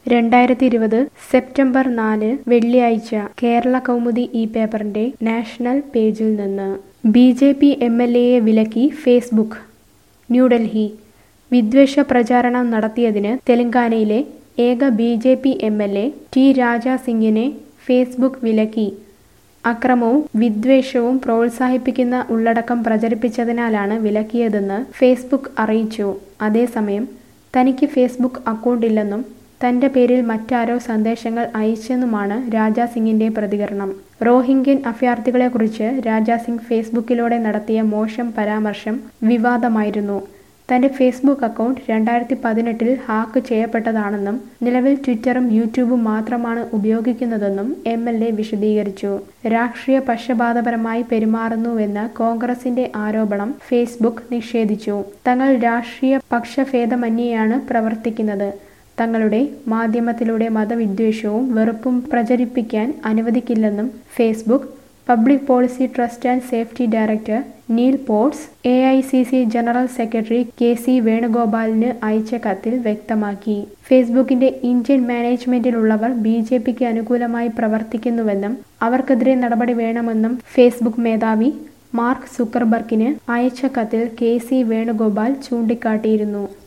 രണ്ടായിരത്തി ഇരുപത് സെപ്റ്റംബർ നാല് വെള്ളിയാഴ്ച കേരള കൗമുദി ഈ പേപ്പറിന്റെ നാഷണൽ പേജിൽ നിന്ന് B J P M L എയെ വിലക്കി ഫേസ്ബുക്ക് ന്യൂഡൽഹി വിദ്വേഷ പ്രചാരണം നടത്തിയതിന് തെലങ്കാനയിലെ ഏക B J P M L A T Raja സിംഗിനെ ഫേസ്ബുക്ക് വിലക്കി അക്രമവും വിദ്വേഷവും പ്രോത്സാഹിപ്പിക്കുന്ന ഉള്ളടക്കം പ്രചരിപ്പിച്ചതിനാലാണ് വിലക്കിയതെന്ന് ഫേസ്ബുക്ക് അറിയിച്ചു അതേസമയം തനിക്ക് ഫേസ്ബുക്ക് അക്കൗണ്ടില്ലെന്നും തന്റെ പേരിൽ മറ്റാരോ സന്ദേശങ്ങൾ അയച്ചെന്നുമാണ് രാജാ സിംഗിന്റെ പ്രതികരണം റോഹിംഗ്യൻ അഭയാർത്ഥികളെക്കുറിച്ച് രാജാ സിംഗ് ഫേസ്ബുക്കിലൂടെ നടത്തിയ മോശം പരാമർശം വിവാദമായിരുന്നു തന്റെ ഫേസ്ബുക്ക് അക്കൗണ്ട് രണ്ടായിരത്തി പതിനെട്ടിൽ ഹാക്ക് ചെയ്യപ്പെട്ടതാണെന്നും നിലവിൽ ട്വിറ്ററും യൂട്യൂബും മാത്രമാണ് ഉപയോഗിക്കുന്നതെന്നും എം എൽ എ വിശദീകരിച്ചു രാഷ്ട്രീയ പക്ഷപാതപരമായി പെരുമാറുന്നുവെന്ന കോൺഗ്രസിന്റെ ആരോപണം ഫേസ്ബുക്ക് നിഷേധിച്ചു തങ്ങൾ രാഷ്ട്രീയ പക്ഷഭേദമന്യേയാണ് പ്രവർത്തിക്കുന്നത് തങ്ങളുടെ മാധ്യമത്തിലൂടെ മതവിദ്വേഷവും വെറുപ്പും പ്രചരിപ്പിക്കാൻ അനുവദിക്കില്ലെന്നും Facebook public policy trust and safety director Neil Potts A I C C general secretary K C വേണുഗോപാലിന് അയച്ച കത്തിൽ വ്യക്തമാക്കി ഫേസ്ബുക്കിന്റെ ഇന്ത്യൻ മാനേജ്മെന്റിലുള്ളവർ ബി ജെ പിക്ക് അനുകൂലമായി പ്രവർത്തിക്കുന്നുവെന്നും അവർക്കെതിരെ നടപടി വേണമെന്നും ഫേസ്ബുക്ക് മേധാവി മാർക്ക് സുക്കർബർഗിന് അയച്ച കത്തിൽ കെ സി വേണുഗോപാൽ ചൂണ്ടിക്കാട്ടിയിരുന്നു